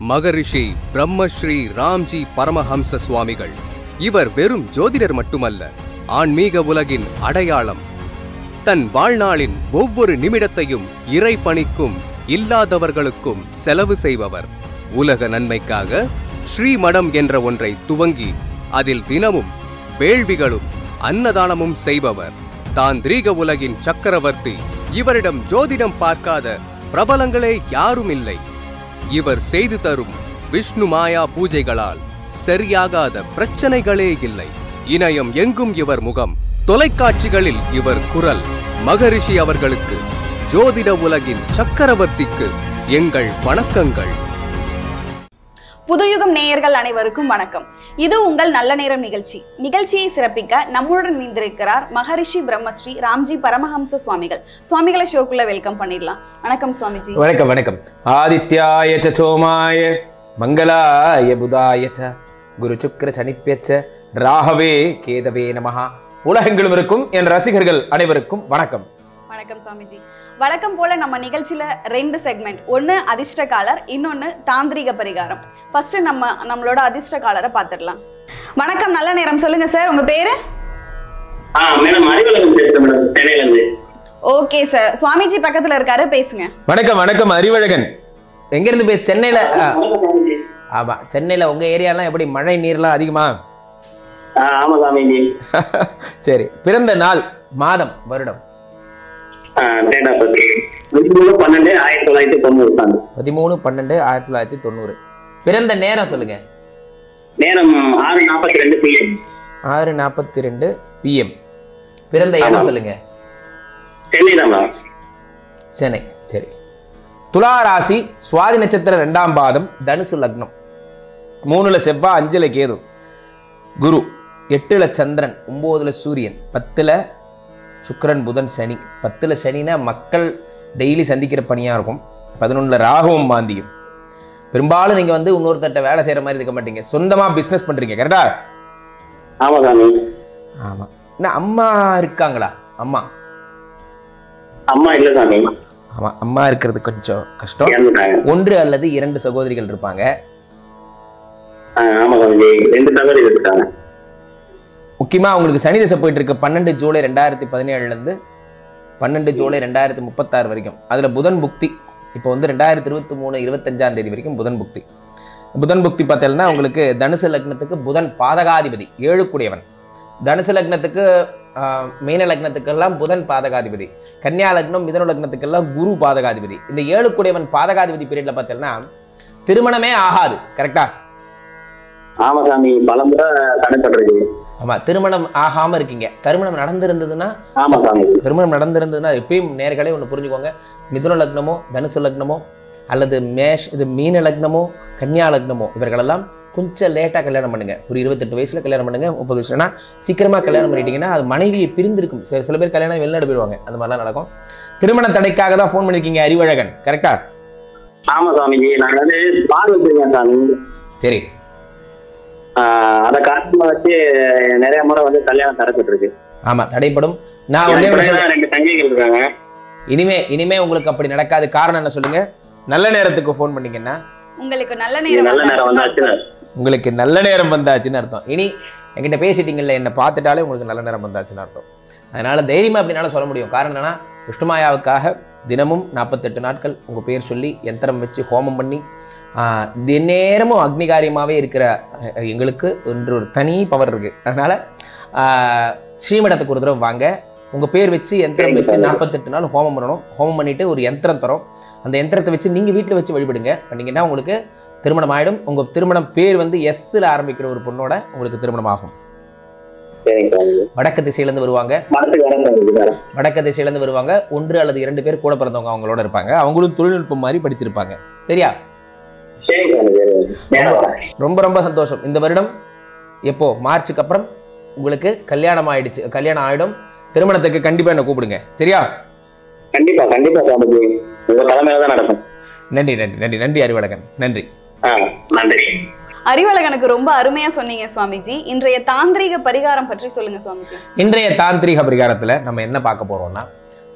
மகரிஷி பிரம்மஸ்ரீ ராம்ஜி பரமஹம்ச சுவாமிகள் இவர் வெறும் ஜோதிடர் மட்டுமல்ல ஆன்மீக உலகின் அடையாளம் தன் வாழ்நாளின் ஒவ்வொரு நிமிடத்தையும் இறை பணிக்கும் இல்லாதவர்களுக்கும் செலவு செய்பவர் உலக நன்மைக்காக ஸ்ரீமடம் என்ற ஒன்றை துவங்கி அதில் தினமும் வேள்விகளும் அன்னதானமும் செய்பவர் தாந்திரீக உலகின் சக்கரவர்த்தி இவரிடம் ஜோதிடம் பார்க்காத பிரபலங்களே யாரும் இல்லை இவர் செய்து தரும் விஷ்ணு மாயா பூஜைகளால் சரியாகாத பிரச்சனைகளே இல்லை இணையம் எங்கும் இவர் முகம் தொலைக்காட்சிகளில் இவர் குரல் மகரிஷி அவர்களுக்கு ஜோதிட உலகின் சக்கரவர்த்திக்கு எங்கள் வணக்கங்கள் புதுயுகம் நேயர்கள் அனைவருக்கும் வணக்கம் இது உங்கள் நல்ல நேரம் நிகழ்ச்சி நிகழ்ச்சியை சிறப்பிக்க நம்முடன் இணைந்திருக்கிறார் மகரிஷி பிரம்மஸ்ரீ ராம்ஜி பரமஹம்ச சுவாமிகள் சுவாமிகளை ஷோக்குள்ள வெல்கம் பண்ணிடலாம் வணக்கம் சுவாமிஜி வணக்கம் வணக்கம் ஆதித்யாய ச சோமாய மங்களாய புதாய ச குரு சுக்கர சனிப்பியச்ச ராகவே கேதவே நமஹா உலகெங்கிலும் இருக்கும் என் ரசிகர்கள் அனைவருக்கும் வணக்கம் வணக்கம் சுவாமிஜி வழக்கம் போல நம்ம நிகழ்ச்சியில ரெண்டு செக்மெண்ட் ஒன்னு அதிர்ஷ்ட காலர் இன்னொன்னு தாந்திரிக பரிகாரம் ஃபர்ஸ்ட் நம்ம நம்மளோட அதிர்ஷ்ட காலரை பார்த்துடலாம் வணக்கம் நல்ல நேரம் சொல்லுங்க சார் உங்க பேரு ஆ மேடம் அறிவழகன் பேசுறேன் மேடம் சென்னையில இருந்து ஓகே சார் சுவாமிஜி பக்கத்துல இருக்காரு பேசுங்க வணக்கம் வணக்கம் அறிவழகன் எங்க இருந்து பேச சென்னையில ஆ, வணக்கம் சாமிஜி. ஆமா சென்னையில உங்க ஏரியாலாம் எப்படி மழை நீர்லாம் அதிகமா ஆ ஆமா சாமிஜி சரி பிறந்த நாள் மாதம் வருடம் ஆ டேட் ஆஃப் பர்த் பதிமூணு பன்னெண்டு ஆயிரத்தி தொள்ளாயிரத்தி தொண்ணூறு சாமி பதிமூணு பன்னெண்டு ஆயிரத்தி தொள்ளாயிரத்தி தொண்ணூறு பிறந்த நேரம் சொல்லுங்க நேரம் ஆறு நாற்பத்தி ரெண்டு பிஎம் ஆறு நாற்பத்தி ரெண்டு பிஎம் பிறந்த இடம் சொல்லுங்க சென்னை தான் மேம் சென்னை சரி துலா ராசி சுவாதி நட்சத்திரம் ரெண்டாம் பாதம் தனுசு லக்னம் மூணுல செவ்வாய் அஞ்சுல கேது குரு எட்டுல சந்திரன் ஒன்பதுல சூரியன் பத்துல சுக்கிரன் புதன் சனி பத்துல சனினா மக்கள் டெய்லி சந்திக்கிற பணியா இருக்கும் பதினொன்றுல ராகுவும் மாந்தியும் பெரும்பாலும் நீங்க வந்து இன்னொருத்தட்ட வேலை செய்யற மாதிரி இருக்க மாட்டீங்க சொந்தமா பிசினஸ் பண்றீங்க கரெக்டா ஆமா சாமி ஆமா என்ன அம்மா இருக்காங்களா அம்மா அம்மா இல்ல சாமி ஆமா அம்மா இருக்கிறது கொஞ்சம் கஷ்டம் இறந்துட்டாங்க ஒன்று அல்லது இரண்டு சகோதரிகள் இருப்பாங்க ஆ, ஆமா சாமிஜி ரெண்டு தவறு இருக்காங்க முக்கியமாக அவங்களுக்கு சனி திசை போயிட்டு இருக்கு பன்னெண்டு ஜூலை ரெண்டாயிரத்தி பதினேழுலேருந்து பன்னெண்டு ஜூலை ரெண்டாயிரத்தி முப்பத்தாறு வரைக்கும் அதில் புதன் புக்தி இப்போ வந்து ரெண்டாயிரத்தி இருபத்தி மூணு இருபத்தஞ்சாம் தேதி வரைக்கும் புதன் புக்தி புதன் புக்தி பார்த்தீங்கன்னா உங்களுக்கு தனுசு லக்னத்துக்கு புதன் பாதகாதிபதி ஏழுக்குடையவன் தனுசு லக்னத்துக்கு ஆஹ், மீன லக்னத்துக்கெல்லாம் புதன் பாதகாதிபதி கன்னியா லக்னம் மிதன லக்னத்துக்கெல்லாம் குரு பாதகாதிபதி இந்த ஏழுக்குடையவன் பாதகாதிபதி பீரியட்ல பார்த்தீங்கன்னா திருமணமே ஆகாது கரெக்டா ஆமா சாமி பல முறை தடைப்பட்டிருக்கு ஆமா திருமணம் ஆகாம இருக்கீங்க திருமணம் நடந்திருந்ததுன்னா ஆமா சாமி திருமணம் நடந்திருந்ததுன்னா எப்பயும் நேர்களே ஒன்று புரிஞ்சுக்கோங்க மிதுன லக்னமோ தனுசு லக்னமோ அல்லது மேஷ் இது மீன லக்னமோ கன்னியா லக்னமோ இவர்களெல்லாம் கொஞ்சம் லேட்டாக கல்யாணம் பண்ணுங்க ஒரு இருபத்தெட்டு வயசுல கல்யாணம் பண்ணுங்க முப்பது வயசுலனா சீக்கிரமா கல்யாணம் பண்ணிட்டீங்கன்னா அது மனைவியை பிரிந்திருக்கும் சில சில பேர் கல்யாணம் வெளிநாடு போயிடுவாங்க அந்த மாதிரிலாம் நடக்கும் திருமண தடைக்காக தான் ஃபோன் பண்ணிருக்கீங்க அறிவழகன் கரெக்டா ஆமா சாமிஜி நான் வந்து பால் வச்சிருக்கேன் சாமி சரி ஆ, அதை காரணமா வச்சு நிறைய முறை வந்து கல்யாணம் தடைப்பட்டிருக்கு ஆமா தடைப்படும் நான் ஒண்ணே ஒண்ணு சொல்றேன். ரெண்டு தங்கைகள் இருக்காங்க இனிமே இனிமே உங்களுக்கு அப்படி நடக்காது காரணம் என்ன சொல்லுங்க நல்ல நேரத்துக்கு ஃபோன் பண்ணீங்கன்னா உங்களுக்கு நல்ல இது நேரம் நல்ல நேரம் வந்தாச்சுன்னா வந்தாச்சு உங்களுக்கு நல்ல நேரம் வந்தாச்சுன்னு அர்த்தம் இனி என்கிட்ட பேசிட்டீங்கல்ல என்னை பார்த்துட்டாலே உங்களுக்கு நல்ல நேரம் வந்தாச்சுன்னு அர்த்தம் அதனால தைரியமா அப்படினால சொல்ல முடியும் காரணம் என்னன்னா விஷ்ணுமாயாவுக்காக தினமும் நாற்பத்தெட்டு நாட்கள் உங்க பேர் சொல்லி யந்திரம் வச்சு ஹோமம் பண்ணி ஆஹ், தினேரமும் அக்னிகாரியமாகவே இருக்கிற அஹ், எங்களுக்கு ஒன்று ஒரு தனி பவர் இருக்கு அதனால ஆஹ், ஸ்ரீமடத்துக்கு ஒரு தடவை வாங்க உங்க பேர் வச்சு யந்திரம் வச்சு நாற்பத்தெட்டு நாள் ஹோமம் பண்ணணும் ஹோமம் பண்ணிட்டு ஒரு யந்திரம் தரோம் அந்த யந்திரத்தை வச்சு நீங்க வீட்டில் வச்சு வழிபடுங்க பண்ணீங்கன்னா உங்களுக்கு திருமணம் ஆயிடும் உங்க திருமணம் பேர் வந்து எஸ்ல ஆரம்பிக்கிற ஒரு பொண்ணோட உங்களுக்கு திருமணம் ஆகும் சரிங்க சாமி வடக்கு திசையிலேருந்து வருவாங்க மனசுக்கு வர சாமி சார் வடக்கு திசையிலேருந்து வருவாங்க ஒன்று அல்லது இரண்டு பேர் கூட பிறந்தவங்க அவங்களோட இருப்பாங்க அவங்களும் தொழில்நுட்பம் மாதிரி படிச்சிருப்பாங்க சரியா சரிங்க சாமி சரி நேரம் வரேன். ரொம்ப ரொம்ப சந்தோஷம் இந்த வருடம் எப்போ மார்ச்சுக்கு அப்புறம் உங்களுக்கு கல்யாணம் ஆயிடுச்சு கல்யாணம் ஆயிடும் திருமணத்துக்கு கண்டிப்பா என்ன கூப்பிடுங்க சரியா கண்டிப்பா கண்டிப்பா சாமிஜி உங்க தலைமையில தான் நடக்கும் நன்றி நன்றி நன்றி நன்றி அறிவழகன் நன்றி ஆ நன்றி அறிவழகனுக்கு ரொம்ப அருமையா சொன்னீங்க சுவாமிஜி இன்றைய தாந்திரீக பரிகாரம் பற்றி சொல்லுங்க சுவாமிஜி இன்றைய தாந்திரிக பரிகாரத்தில் நம்ம என்ன பார்க்க போறோம்னா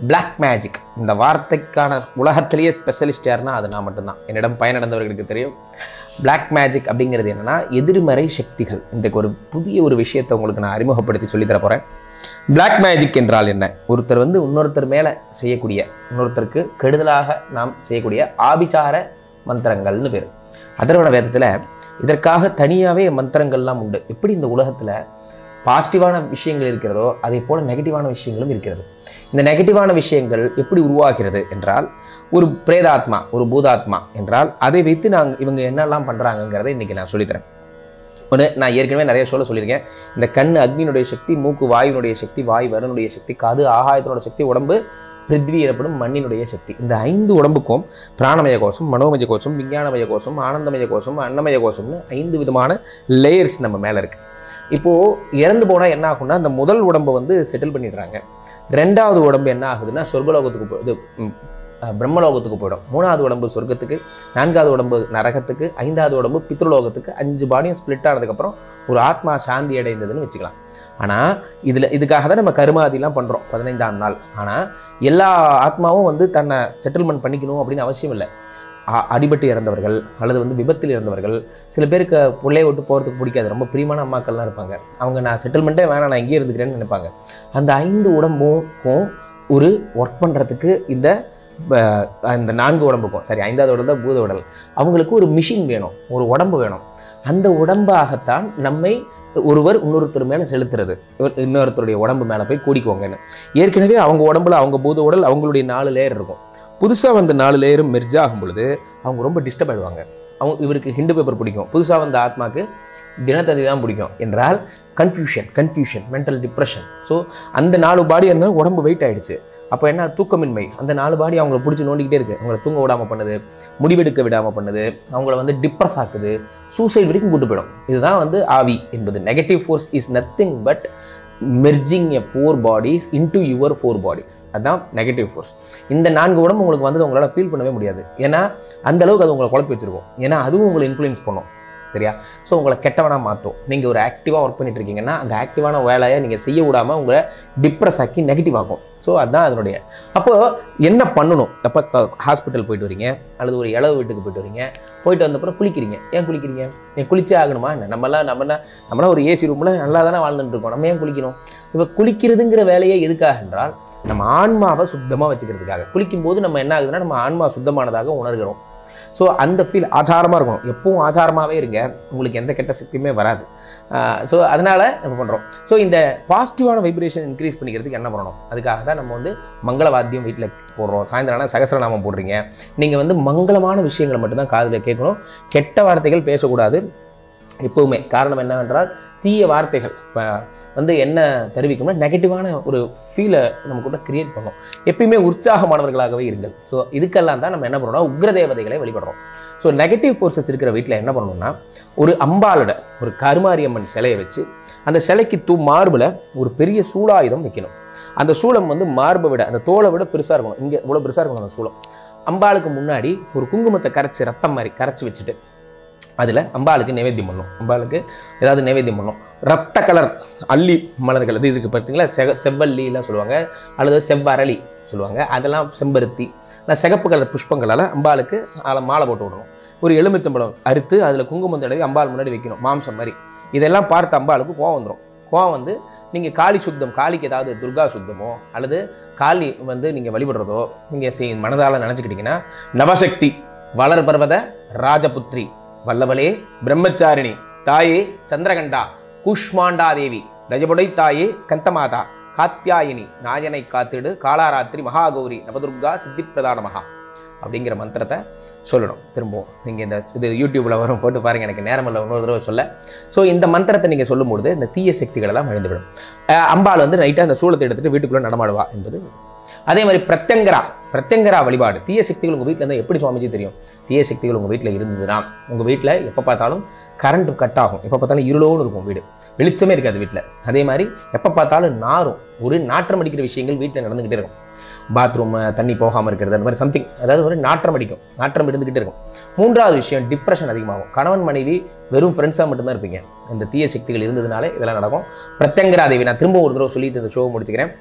பிளாக் மேஜிக் இந்த வார்த்தைக்கான உலகத்திலேயே ஸ்பெஷலிஸ்ட் யாருன்னா அது நான் மட்டும்தான் என்னிடம் பயனடைந்தவர்களுக்கு தெரியும் பிளாக் மேஜிக் அப்படிங்கிறது என்னன்னா எதிர்மறை சக்திகள் இன்றைக்கு ஒரு புதிய ஒரு விஷயத்தை உங்களுக்கு நான் அறிமுகப்படுத்தி சொல்லித் தரப் போகிறேன் பிளாக் மேஜிக் என்றால் என்ன ஒருத்தர் வந்து இன்னொருத்தர் மேலே செய்யக்கூடிய இன்னொருத்தருக்கு கெடுதலாக நாம் செய்யக்கூடிய ஆபிச்சார மந்திரங்கள்னு பேர் அதர்வண வேதத்தில் இதற்காக தனியாகவே மந்திரங்கள்லாம் உண்டு எப்படி இந்த உலகத்தில் பாசிட்டிவான விஷயங்கள் இருக்கிறதோ அதே போல் நெகட்டிவான விஷயங்களும் இருக்கிறது இந்த நெகட்டிவான விஷயங்கள் எப்படி உருவாகிறது என்றால் ஒரு பிரேதாத்மா ஒரு பூதாத்மா என்றால் அதை வைத்து நாங்கள் இவங்க என்னெல்லாம் பண்ணுறாங்கங்கிறத இன்றைக்கி நான் சொல்லித்தரேன் ஒன்று நான் ஏற்கனவே நிறைய சொல்ல சொல்லியிருக்கேன் இந்த கண் அக்னியினுடைய சக்தி மூக்கு வாயுனுடைய சக்தி வாய் வருணுடைய சக்தி காது ஆகாயத்தினோட சக்தி உடம்பு பிருத்வி எனப்படும் மண்ணினுடைய சக்தி இந்த ஐந்து உடம்புக்கும் பிராணமய கோஷம் மனோமய கோஷம் விஞ்ஞானமய கோஷம் ஆனந்தமய கோஷம் அன்னமய கோஷம்னு ஐந்து விதமான லேயர்ஸ் நம்ம மேலே இருக்குது இப்போது இறந்து போனால் என்ன ஆகும்னா அந்த முதல் உடம்பை வந்து செட்டில் பண்ணிடுறாங்க ரெண்டாவது உடம்பு என்ன ஆகுதுன்னா சொர்க்கலோகத்துக்கு போ இது ம், அஹ், பிரம்மலோகத்துக்கு போயிடும் மூணாவது உடம்பு சொர்க்கத்துக்கு நான்காவது உடம்பு நரகத்துக்கு ஐந்தாவது உடம்பு பித்ருலோகத்துக்கு அஞ்சு பாடியும் ஸ்ப்ளிட் ஆனதுக்கப்புறம் ஒரு ஆத்மா சாந்தி அடைந்ததுன்னு வச்சுக்கலாம் ஆனால் இதில் இதுக்காக தான் நம்ம கருமாதிலாம் பண்ணுறோம் பதினைந்தாம் நாள் ஆனால் எல்லா ஆத்மாவும் வந்து தன்னை செட்டில்மெண்ட் பண்ணிக்கணும் அப்படின்னு அவசியம் இல்லை அ- அடிபட்டு இறந்தவர்கள் அல்லது வந்து விபத்தில் இறந்தவர்கள் சில பேருக்கு பிள்ளைய விட்டு போகிறதுக்கு பிடிக்காது ரொம்ப பிரியமான அம்மாக்கள்லாம் இருப்பாங்க அவங்க நான் செட்டில்மெண்ட்டே வேணாம் நான் இங்கேயே இருந்துக்கிறேன்னு நினைப்பாங்க அந்த ஐந்து உடம்புக்கும் ஒரு ஒர்க் பண்ணுறதுக்கு இந்த அஹ், இந்த நான்கு உடம்புக்கும் சரி ஐந்தாவது உடம்பு தான் பூத உடல் அவங்களுக்கு ஒரு மிஷின் வேணும் ஒரு உடம்பு வேணும் அந்த உடம்பாகத்தான் நம்மை ஒருவர் இன்னொருத்தர் மேலே செலுத்துறது இவர் இன்னொருத்தருடைய உடம்பு மேலே போய் கூடிக்குவாங்கன்னு ஏற்கனவே அவங்க உடம்புல அவங்க பூத உடல் அவங்களுடைய நாலு லேயர் இருக்கும் புதுசாக வந்த நாலு லேயரும் மெர்ஜ் ஆகும் பொழுது அவங்க ரொம்ப டிஸ்டர்ப் ஆயிடுவாங்க அவங்க இவருக்கு ஹிண்டு பேப்பர் பிடிக்கும் புதுசாக வந்த ஆத்மாக்கு தினத்தந்தி தான் பிடிக்கும் என்றால் confusion confusion mental depression so அந்த நாலு பாடி இருந்தால் உடம்பு வெயிட் ஆயிடுச்சு அப்போ என்ன தூக்கமின்மை அந்த நாலு பாடி அவங்கள பிடிச்சி நோண்டிக்கிட்டே இருக்கு அவங்கள தூங்க விடாமல் பண்ணுது முடிவெடுக்க விடாமல் பண்ணுது அவங்கள வந்து டிப்ரெஸ் ஆக்குது சூசைட் வரைக்கும் கூட்டு போயிடும் இதுதான் வந்து ஆவி என்பது negative force is nothing but merging a four bodies into your four bodies அதுதான் நெகட்டிவ் ஃபோர்ஸ் இந்த நான்கு உடம்பு உங்களுக்கு வந்து உங்களால் ஃபீல் பண்ணவே முடியாது ஏன்னா அந்த அளவுக்கு அது உங்களை குழப்பி வச்சிருக்கும் ஏன்னா அதுவும் உங்களை இன்ஃப்ளூயன்ஸ் பண்ணும் சரியா ஸோ உங்களை கெட்டவனாக மாற்றும் நீங்கள் ஒரு ஆக்டிவாக ஒர்க் பண்ணிட்டு இருக்கீங்கன்னா அந்த ஆக்டிவான வேலையை நீங்கள் செய்ய விடாமல் உங்களை டிப்ரெஸ் ஆக்கி நெகட்டிவ் ஆக்கும் ஸோ அதுதான் அதனுடைய அப்போ என்ன பண்ணணும் அப்போ ஹாஸ்பிட்டல் போயிட்டு வரீங்க அல்லது ஒரு இளவு வீட்டுக்கு போயிட்டு வரீங்க போயிட்டு வந்தப்பறம் குளிக்கிறீங்க ஏன் குளிக்கிறீங்க ஏன் குளிச்சே ஆகணுமா என்ன நம்மளாம் நம்ம என்ன நம்மளாம் ஒரு ஏசி ரூமில் நல்லா தானே வாழ்ந்துட்டு இருக்கோம் நம்ம ஏன் குளிக்கணும் இப்போ குளிக்கிறதுங்கிற வேலையே எதுக்காக என்றால் நம்ம ஆன்மாவை சுத்தமாக வச்சுக்கிறதுக்காக குளிக்கும்போது நம்ம என்ன ஆகுதுன்னா நம்ம ஆன்மா சுத்தமானதாக உணர்கிறோம் ஸோ அந்த ஃபீல் ஆச்சாரமாக இருக்கணும் எப்பவும் ஆச்சாரமாகவே இருங்க உங்களுக்கு எந்த கெட்ட சக்தியுமே வராது ஸோ அதனால் நம்ம பண்ணுறோம் ஸோ இந்த பாசிட்டிவான வைப்ரேஷன் இன்க்ரீஸ் பண்ணிக்கிறதுக்கு என்ன பண்ணணும் அதுக்காக தான் நம்ம வந்து மங்கள வாத்தியம் வீட்டில் போடுறோம் சாயந்தரம் ஆனால் சகசிரநாமம் போடுறீங்க நீங்கள் வந்து மங்களமான விஷயங்களை மட்டும்தான் காதில் கேட்கணும் கெட்ட வார்த்தைகள் பேசக்கூடாது எப்பவுமே காரணம் என்னவென்றால் தீய வார்த்தைகள் இப்ப வந்து என்ன தெரிவிக்கும்னா நெகட்டிவான ஒரு ஃபீலை நம்ம கூட கிரியேட் பண்ணும் எப்பயுமே உற்சாகமானவர்களாகவே இருங்கள் ஸோ இதுக்கெல்லாம் தான் நம்ம என்ன பண்ணணும்னா உக்ர தேவதைகளை வழிபடுறோம் ஸோ நெகட்டிவ் ஃபோர்ஸஸ் இருக்கிற வீட்டில் என்ன பண்ணணும்னா ஒரு அம்பாலோட ஒரு கருமாரியம்மன் சிலையை வச்சு அந்த சிலைக்கு தூ மார்பில் ஒரு பெரிய சூலாயுதம் வைக்கணும் அந்த சூலம் வந்து மார்பை விட அந்த தோலை விட பெருசாக இருக்கணும் இங்கே இவ்வளோ பெருசாக இருக்கணும் அந்த சூலம் அம்பாளுக்கு முன்னாடி ஒரு குங்குமத்தை கரைச்சி ரத்தம் மாதிரி கரைச்சி வச்சுட்டு அதில் அம்பாளுக்கு நைவேத்தியம் பண்ணும் அம்பாளுக்கு ஏதாவது நைவேத்தியம் பண்ணும் ரத்த கலர் அல்லி மலர்கள் அது இதுக்கு பார்த்தீங்களா செக செவ்வல்லிலாம் சொல்லுவாங்க அல்லது செவ்வரளி சொல்லுவாங்க அதெல்லாம் செம்பருத்தி இல்லை சிகப்பு கலர் புஷ்பங்களால் அம்பாளுக்கு அதில் மாலை போட்டு விடணும் ஒரு எலுமிச்சம்பழம் அறுத்து அதில் குங்குமம் தடவி அம்பாள் முன்னாடி வைக்கணும் மாம்சம் மாதிரி இதெல்லாம் பார்த்து அம்பாளுக்கு கோவம் வந்துடும் கோவம் வந்து நீங்கள் காளி சுத்தம் காளிக்கு ஏதாவது துர்கா சுத்தமோ அல்லது காளி வந்து நீங்கள் வழிபடுறதோ நீங்கள் செய் மனதால் நினச்சிக்கிட்டிங்கன்னா நவசக்தி வளர் பர்வத ராஜபுத்ரி வல்லவலே பிரம்மச்சாரிணி தாயே சந்திரகண்டா கூஷ்மாண்டா தேவி தஜபுடை தாயே ஸ்கந்தமாதா காத்யாயினி நாயனை காத்திடு காலாராத்திரி மகாகௌரி நவதுர்கா சித்திப்பிரதான மகா அப்படிங்கிற மந்திரத்தை சொல்லணும் திரும்பவும் நீங்கள் இந்த இது யூடியூப்பில் வரும் போட்டு பாருங்கள் எனக்கு நேரம் இல்லை இன்னொரு தடவை சொல்ல ஸோ இந்த மந்திரத்தை நீங்கள் சொல்லும்பொழுது இந்த தீய சக்திகள் எல்லாம் அழிந்துவிடும் அஹ் அம்பாள் வந்து நைட்டாக அந்த சூளத்தை எடுத்துகிட்டு வீட்டுக்குள்ளே நடமாடுவா என்பது அதே மாதிரி பிரத்யங்கரா பிரத்யங்கரா வழிபாடு தீய சக்திகள் உங்கள் வீட்டில் இருந்தால் எப்படி சுவாமிஜி தெரியும் தீய சக்திகள் உங்கள் வீட்டில் இருந்ததுன்னா உங்கள் வீட்டில் எப்போ பார்த்தாலும் கரண்ட் கட் ஆகும் எப்போ பார்த்தாலும் இருளோன்னு இருக்கும் வீடு வெளிச்சமே இருக்காது வீட்டில் அதே மாதிரி எப்போ பார்த்தாலும் நாரும் ஒரு நாற்றம் அடிக்கிற விஷயங்கள் வீட்டில் நடந்துக்கிட்டே இருக்கும் பாத்ரூம் தண்ணி போகாமல் இருக்கிறது அந்த மாதிரி சம்திங் அதாவது ஒரு நாற்றம் அடிக்கும் நாற்றம் இருந்துக்கிட்டே இருக்கும் மூன்றாவது விஷயம் டிப்ரெஷன் அதிகமாகும் கணவன் மனைவி வெறும் ஃப்ரெண்ட்ஸாக மட்டும்தான் இருப்பீங்க இந்த தீய சக்திகள் இருந்ததுனாலே இதெல்லாம் நடக்கும் பிரத்யங்கரா தேவி நான் திரும்ப ஒரு தடவை சொல்லிட்டு இந்த ஷோ முடிச்சுக்கிறேன்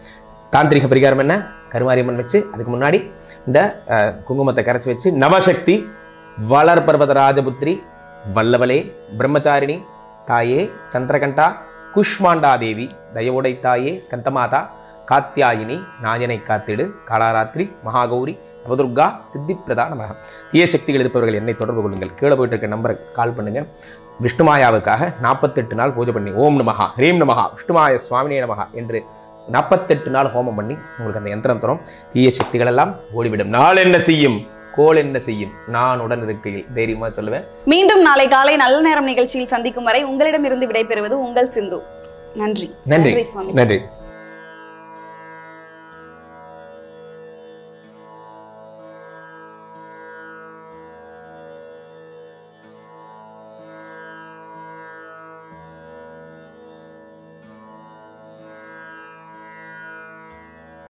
தாந்திரிக பரிகாரம் என்ன கருமாரியம்மன் வச்சு அதுக்கு முன்னாடி இந்த அஹ், குங்குமத்தை கரைச்சி வச்சு நவசக்தி வளர் பர்வத ராஜபுத்திரி வல்லவலே பிரம்மச்சாரிணி தாயே சந்திரகண்டா குஷ்மாண்டா தேவி தயவுடை தாயே ஸ்கந்தமாதா காத்தியாயினி நாயனை காத்திடு காலாராத்திரி மகாகௌரி நவதுர்கா சித்திப்பிரதா நமக தீய சக்திகள் இருப்பவர்கள் என்னை தொடர்பு கொள்ளுங்கள் கீழே போயிட்டு இருக்க நம்பருக்கு கால் பண்ணுங்க விஷ்ணுமாயாவுக்காக நாற்பத்தெட்டு நாள் பூஜை பண்ணி ஓம் நமஹா ஹ்ரீம் நமஹா விஷ்ணுமாய சுவாமினே நமஹா என்று நாற்பத்தெட்டு நாள் ஹோமம் பண்ணி உங்களுக்கு அந்த யந்திரம் தரும் தீய சக்திகள் எல்லாம் ஓடிவிடும் நாள் என்ன செய்யும் கோல் என்ன செய்யும் நான் உடன் இருக்கையில் தைரியமா சொல்லுவேன் மீண்டும் நாளை காலை நல்ல நேரம் நிகழ்ச்சியில் சந்திக்கும் வரை உங்களிடமிருந்து விடைபெறுவது உங்கள் சிந்து நன்றி நன்றி சுவாமி நன்றி